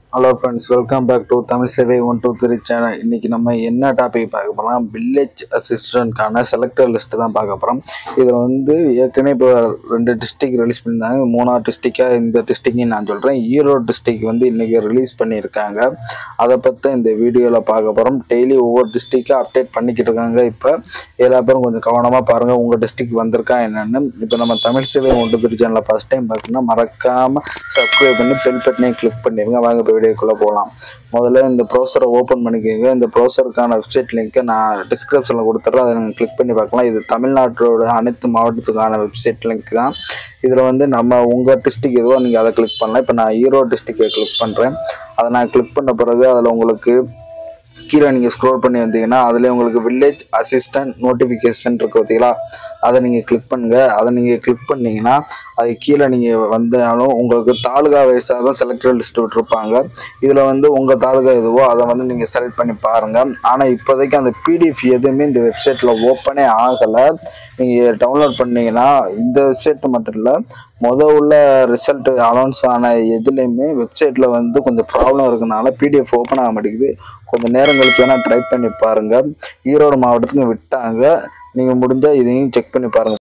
hello friends welcome back to Tamil Sevai one two three channel இன்னைக்கு நம்ம என்ன டாபிக் பார்க்க போறோம் வில்லேஜ் அசிஸ்டன்ட்கான செலக்டர் லிஸ்ட் தான் பார்க்க போகிறோம் இதில் வந்து ஏற்கனவே இப்போ ரெண்டு டிஸ்ட்ரிக்ட் ரிலீஸ் பண்ணியிருந்தாங்க மூணாறு டிஸ்ட்ரிக்டாக இந்த டிஸ்ட்ரிக்டையும் நான் சொல்கிறேன் ஈரோடு டிஸ்ட்ரிக் வந்து இன்றைக்கி ரிலீஸ் பண்ணியிருக்காங்க அதை பற்றி இந்த வீடியோவில் பார்க்க போகிறோம் டெய்லி ஒவ்வொரு டிஸ்ட்ரிக்டாக அப்டேட் பண்ணிக்கிட்டு இருக்காங்க இப்போ எல்லா பேரும் கொஞ்சம் கவனமாக பாருங்கள் உங்கள் டிஸ்ட்ரிக்ட் வந்திருக்கா என்னென்னு இப்போ நம்ம Tamil Sevai one two three சேனலில் ஃபஸ்ட் டைம் பார்த்தீங்கன்னா மறக்காமல் சப்ஸ்கிரைப் பண்ணி பெல் பட்டனையும் கிளிக் பண்ணிடுங்க வாங்க இப்போ வீடியோக்குள்ளே போகலாம் முதல்ல இந்த ப்ரௌசரை ஓப்பன் பண்ணிக்கோங்க இந்த ப்ரௌசருக்கான வெப்சைட் லிங்க்கை நான் டிஸ்கிரிப்ஷனில் கொடுத்துட்றேன் அதை நீங்கள் கிளிக் பண்ணி பார்க்கலாம் இது தமிழ்நாட்டோட அனைத்து மாவட்டத்துக்கான வெப்சைட் லிங்க் தான் இதில் வந்து நம்ம உங்கள் டிஸ்ட்ரிக் எதுவோ நீங்கள் அதை கிளிக் பண்ணலாம் இப்போ நான் ஈரோடு டிஸ்ட்ரிக்டை கிளிக் பண்ணுறேன் அதை நான் கிளிக் பண்ண பிறகு அதில் உங்களுக்கு கீழே நீங்கள் ஸ்க்ரோல் பண்ணி வந்தீங்கன்னா அதில் உங்களுக்கு வில்லேஜ் அசிஸ்டன்ட் நோட்டிஃபிகேஷன் இருக்கு பார்த்தீங்களா அதை நீங்கள் கிளிக் பண்ணுங்க அதை நீங்கள் கிளிக் பண்ணீங்கன்னா அது கீழே நீங்கள் வந்தாலும் உங்களுக்கு தாலுகா வைஸாக தான் செலக்டட் லிஸ்ட் விட்டுருப்பாங்க இதில் வந்து உங்கள் தாலுகா எதுவோ அதை வந்து நீங்கள் செலக்ட் பண்ணி பாருங்கள் ஆனால் இப்போதைக்கு அந்த பிடிஎஃப் எதுவுமே இந்த வெப்சைட்டில் ஓப்பனே ஆகலை நீங்கள் டவுன்லோட் பண்ணீங்கன்னா இந்த வெப்சைட் மட்டும் இல்லை முத உள்ள ரிசல்ட் அனௌன்ஸ் ஆன எதுலேயுமே வெப்சைட்டில் வந்து கொஞ்சம் ப்ராப்ளம் இருக்கனால பிடிஎஃப் ஓப்பன் ஆக மாட்டேங்குது கொஞ்சம் நேரம் கழிச்சு வேணால் ட்ரை பண்ணி பாருங்கள் ஈரோடு மாவட்டத்துக்கு விட்டாங்க நீங்கள் முடிஞ்சால் இதையும் செக் பண்ணி பாருங்கள்